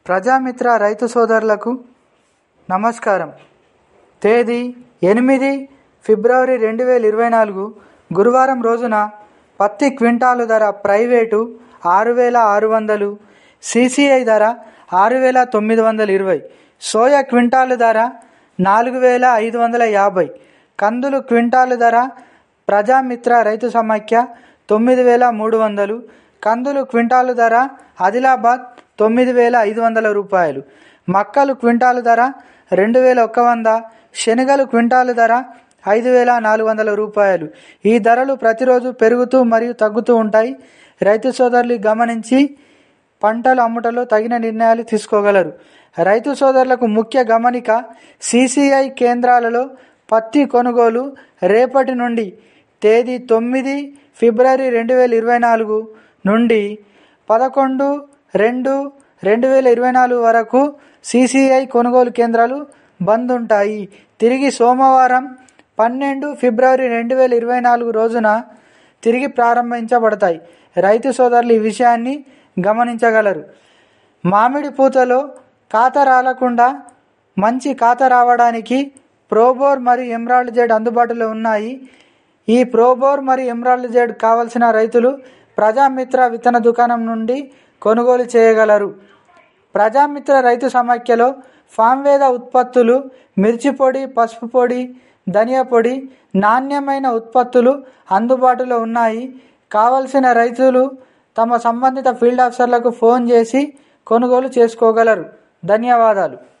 ప్రజామిత్ర రైతు సోదరులకు నమస్కారం తేదీ ఎనిమిది ఫిబ్రవరి రెండు వేల ఇరవై నాలుగు గురువారం రోజున పత్తి క్వింటాలు ధర ప్రైవేటు ఆరు వేల ఆరు వందలు సిసిఐ ధర ఆరు వేల తొమ్మిది వందల ఇరవై సోయా క్వింటాలు ధర నాలుగు వేల ఐదు వందల యాభై కందులు క్వింటాలు ధర ప్రజామిత్ర రైతు సమాఖ్య తొమ్మిది వేల మూడు వందలు కందులు క్వింటాలు ధర ఆదిలాబాద్ తొమ్మిది వేల ఐదు వందల రూపాయలు మక్కలు క్వింటాలు ధర రెండు వేల ఒక్క వంద శనగలు క్వింటాలు ధర ఐదు వేల నాలుగు వందల రూపాయలు ఈ ధరలు ప్రతిరోజు పెరుగుతూ మరియు తగ్గుతూ ఉంటాయి రైతు సోదరులు గమనించి పంటలు అమ్ముటలో తగిన నిర్ణయాలు తీసుకోగలరు రైతు సోదరులకు ముఖ్య గమనిక సిసిఐ కేంద్రాలలో పత్తి కొనుగోలు రేపటి నుండి తేదీ తొమ్మిది ఫిబ్రవరి రెండు వేల ఇరవై నాలుగు నుండి పదకొండు రెండు రెండు వేల ఇరవై నాలుగు వరకు సిసిఐ కొనుగోలు కేంద్రాలు బంద్ ఉంటాయి తిరిగి సోమవారం పన్నెండు ఫిబ్రవరి రెండు వేల ఇరవై నాలుగు రోజున తిరిగి ప్రారంభించబడతాయి రైతు సోదరులు ఈ విషయాన్ని గమనించగలరు మామిడి పూతలో కాత రాలకుండా మంచి కాత రావడానికి ప్రోబోర్ మరియు ఎమరాల్డ్ జెడ్ అందుబాటులో ఉన్నాయి ఈ ప్రోబోర్ మరియు ఎమరాల్డ్ జెడ్ కావలసిన రైతులు ప్రజామిత్ర విత్తన దుకాణం నుండి కొనుగోలు చేయగలరు ప్రజామిత్ర రైతు సమాఖ్యలో ఫామ్వేద ఉత్పత్తులు మిర్చి పొడి పసుపు పొడి ధనియా పొడి నాణ్యమైన ఉత్పత్తులు అందుబాటులో ఉన్నాయి కావలసిన రైతులు తమ సంబంధిత ఫీల్డ్ ఆఫీసర్లకు ఫోన్ చేసి కొనుగోలు చేసుకోగలరు ధన్యవాదాలు